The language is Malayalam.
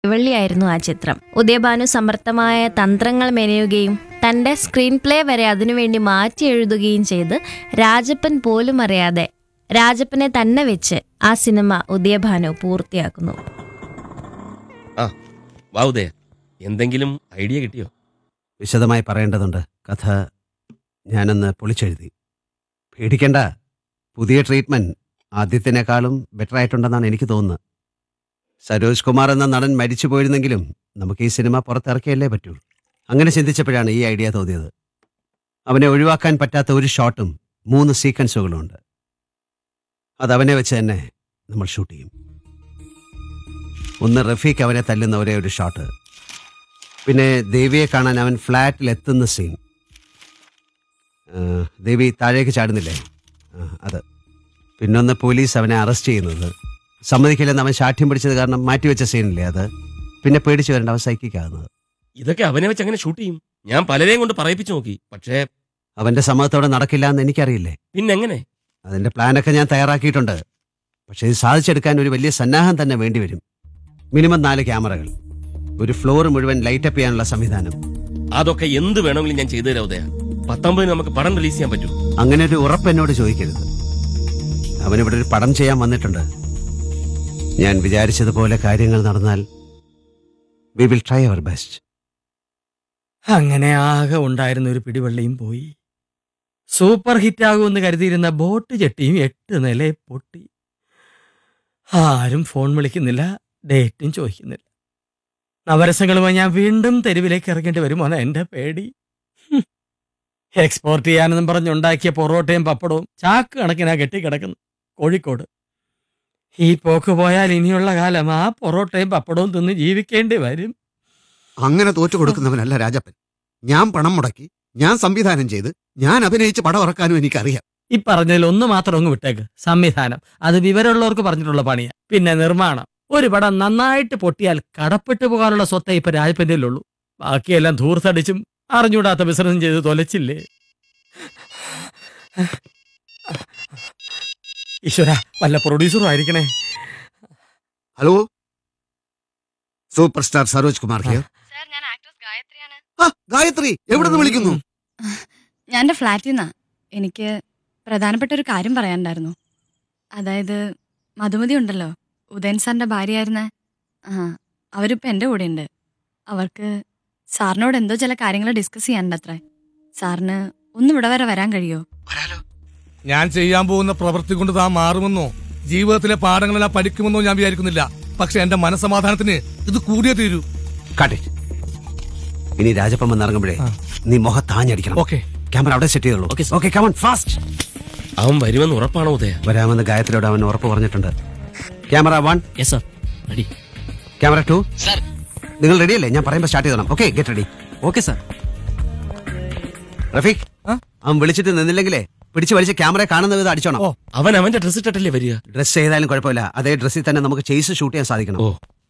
വെള്ളിയായിരുന്നു ആ ചിത്രം ഉദയഭാനു സമർത്ഥമായ തന്ത്രങ്ങൾ മെനയുകയും തന്റെ സ്ക്രീൻ പ്ലേ വരെ അതിനുവേണ്ടി മാറ്റി എഴുതുകയും ചെയ്ത് രാജപ്പൻ പോലും അറിയാതെ രാജപ്പനെ തന്നെ വെച്ച് ആ സിനിമ ഉദയഭാനു പൂർത്തിയാക്കുന്നു ആ വാ ഉദയ എന്തെങ്കിലും ഐഡിയ കിട്ടിയോ വിശദമായി പറയേണ്ടതുണ്ട് കഥ ഞാനൊന്ന് പൊളിച്ചെഴുതി പേടിക്കണ്ട പുതിയ ട്രീറ്റ്മെന്റ് ആദ്യത്തിനേക്കാളും ബെറ്റർ ആയിട്ടുണ്ടെന്നാണ് എനിക്ക് തോന്നുന്നത് സരോജ് കുമാർ എന്ന നടൻ മരിച്ചു പോയിരുന്നെങ്കിലും നമുക്ക് ഈ സിനിമ പുറത്തിറക്കിയല്ലേ പറ്റൂ അങ്ങനെ ചിന്തിച്ചപ്പോഴാണ് ഈ ഐഡിയ തോന്നിയത് അവനെ ഒഴിവാക്കാൻ പറ്റാത്ത ഒരു ഷോട്ടും മൂന്ന് സീക്വൻസുകളും ഉണ്ട് അത് അവനെ വെച്ച് തന്നെ നമ്മൾ ഷൂട്ട് ചെയ്യും ഒന്ന് റഫീഖ് അവനെ തല്ലുന്ന ഒരേ ഒരു ഷോട്ട് പിന്നെ ദേവിയെ കാണാൻ അവൻ ഫ്ലാറ്റിൽ എത്തുന്ന സീൻ ആ, ദേവി താഴേക്ക് ചാടുന്നില്ലേ ആ, അത് പിന്നൊന്ന് പോലീസ് അവനെ അറസ്റ്റ് ചെയ്യുന്നത് സമ്മതിക്കില്ലെന്ന് അവൻ ശാഠ്യം പിടിച്ചത് കാരണം മാറ്റിവെച്ച സീനില്ലേ അത് പിന്നെ പേടിച്ചു വരേണ്ട അവൻ സൈക്കിക്കാകുന്നത് ഇതൊക്കെ അവനെ വെച്ച് അങ്ങനെ ഷൂട്ട് ചെയ്യും ഞാൻ പലരെയും കൊണ്ട് പറയിപ്പിച്ചു നോക്കി പക്ഷേ അവന്റെ സമ്മതത്തോടെ നടക്കില്ല എന്ന് എനിക്കറിയില്ലേ പിന്നെങ്ങനെ അതിന്റെ പ്ലാനൊക്കെ ഞാൻ തയ്യാറാക്കിയിട്ടുണ്ട് പക്ഷേ ഇത് സാധിച്ചെടുക്കാൻ ഒരു വലിയ സന്നാഹം തന്നെ വേണ്ടിവരും മിനിമം നാല് ക്യാമറകൾ ഒരു ഫ്ലോർ മുഴുവൻ ലൈറ്റപ്പ് ചെയ്യാനുള്ള സംവിധാനം അതൊക്കെ എന്ത് വേണമെങ്കിലും ഞാൻ ചെയ്തു തരാം ഉദയ പത്തൊമ്പതിന് നമുക്ക് പടം റിലീസ് ചെയ്യാൻ പറ്റും അങ്ങനെ ഒരു ഉറപ്പ് എന്നോട് ചോദിക്കരുത് അവനിവിടെ ഒരു പടം ചെയ്യാൻ വന്നിട്ടുണ്ട് ഞാൻ വിചാരിച്ചതുപോലെ കാര്യങ്ങൾ നടന്നാൽ we will try our best അങ്ങനെ ആകെ ഉണ്ടായിരുന്ന ഒരു പിടിവള്ളിയും പോയി സൂപ്പർ ഹിറ്റ് ആകുമെന്ന് കരുതിയിരുന്ന ബോട്ട് ചെട്ടിയും എട്ട് നില പൊട്ടി ആരും ഫോൺ വിളിക്കുന്നില്ല ഡേറ്റും ചോദിക്കുന്നില്ല നവരസങ്ങളുമായി ഞാൻ വീണ്ടും തെരുവിലേക്ക് ഇറങ്ങേണ്ടി വരുമോ എന്നാ എന്റെ പേടി ഹും. എക്സ്പോർട്ട് ചെയ്യാനെന്നും പറഞ്ഞുണ്ടാക്കിയ പൊറോട്ടയും പപ്പടവും ചാക്ക് കണക്കിനാ കെട്ടിക്കിടക്കുന്നു കോഴിക്കോട് ഈ പോക്ക് പോയാൽ ഇനിയുള്ള കാലം ആ പൊറോട്ടയും പപ്പടവും തിന്ന് ജീവിക്കേണ്ടി വരും അങ്ങനെ തോറ്റു കൊടുക്കുന്നവനല്ല രാജപ്പൻ ഞാൻ പണം മുടക്കി ഞാൻ സംവിധാനം ചെയ്ത് ഞാൻ അഭിനയിച്ച് പടം ഇറക്കാനും എനിക്കറിയാം ഈ പറഞ്ഞതിൽ ഒന്ന് മാത്രം അങ്ങ് വിട്ടേക്ക് സംവിധാനം അത് വിവരമുള്ളവർക്ക് പറഞ്ഞിട്ടുള്ള പണിയാ പിന്നെ നിർമ്മാണം ഒരു പടം നന്നായിട്ട് പൊട്ടിയാൽ കടപ്പെട്ടു പോകാനുള്ള സ്വത്തേ ഇപ്പൊ രാജപ്പന്റെ ഉള്ളൂ ബാക്കിയെല്ലാം ധൂർത്തടിച്ചും അറിഞ്ഞൂടാത്ത ബിസിനസ്സും ചെയ്ത് തൊലച്ചില്ലേ ഈശ്വര വല്ല പ്രൊഡ്യൂസറും ആയിരിക്കണേ hello super star Saroj Kumar here ആ ഗായത്രി എവിടെ നിന്ന് വിളിക്കുന്നു ഞാൻ എൻ്റെ ഫ്ലാറ്റിൽ നിന്നാ എനിക്ക് പ്രധാനപ്പെട്ട ഒരു കാര്യം പറയാനുണ്ടായിരുന്നു അതായത് മധുമതി ഉണ്ടല്ലോ ഉദയൻ സാറിന്റെ ഭാര്യയായിരുന്ന ആ അവരിപ്പോൾ എൻ്റെ കൂടെ ഉണ്ട് അവർക്ക് സാറിനോട് എന്തോ ചില കാര്യങ്ങൾ ഡിസ്കസ് ചെയ്യാനുണ്ട് അത്രേ സാറിന് ഒന്നും ഇവിടെ വരെ വരാൻ കഴിയോ വരാലോ ഞാൻ ചെയ്യാൻ പോകുന്ന പ്രവൃത്തി കൊണ്ട് താൻ മാറുമെന്നോ ജീവിതത്തിലെ പാഠങ്ങളെല്ലാം പഠിക്കുമെന്നോ ഞാൻ വിചാരിക്കുന്നില്ല പക്ഷെ എന്റെ മനസമാധാനത്തിന് ഇത് കൂടിയേ തീരൂ കാട്ടിറ്റ് ഇനി രാജപ്പൻ വന്നിറങ്ങുമ്പോഴേ ആ. നീ മുഖത്താഞ്ഞടിക്കണം ഓക്കെ ക്യാമറ അവിടെ സെറ്റ് ചെയ്തോളൂ Okay, sir. Okay come on fast അവൻ വരുമെന്ന് ഉറപ്പാണോ ഉദയ വരാമെന്ന് ഗായത്രിയോട് അവൻ ഉറപ്പ് പറഞ്ഞിട്ടുണ്ട് camera one yes sir ready camera two നിങ്ങൾ റെഡിയല്ലേ ഞാൻ പറയുമ്പോൾ സ്റ്റാർട്ട് ചെയ്തോണം okay get ready okay sir Rafeeq ആ? അവൻ വിളിച്ചിട്ട് നിന്നില്ലെങ്കിലേ പിടിച്ച് വലിച്ച് ക്യാമറ കാണുന്ന വിധം അടിച്ചോണം ഓ. അവൻ അവന്റെ ഡ്രസ് ഇട്ടിട്ടല്ലേ വരിക ഡ്രസ് ചെയ്താലും കുഴപ്പമില്ല അതേ ഡ്രസ്സിൽ തന്നെ നമുക്ക് ചേസ് ഷൂട്ട് ചെയ്യാൻ സാധിക്കണം ഓ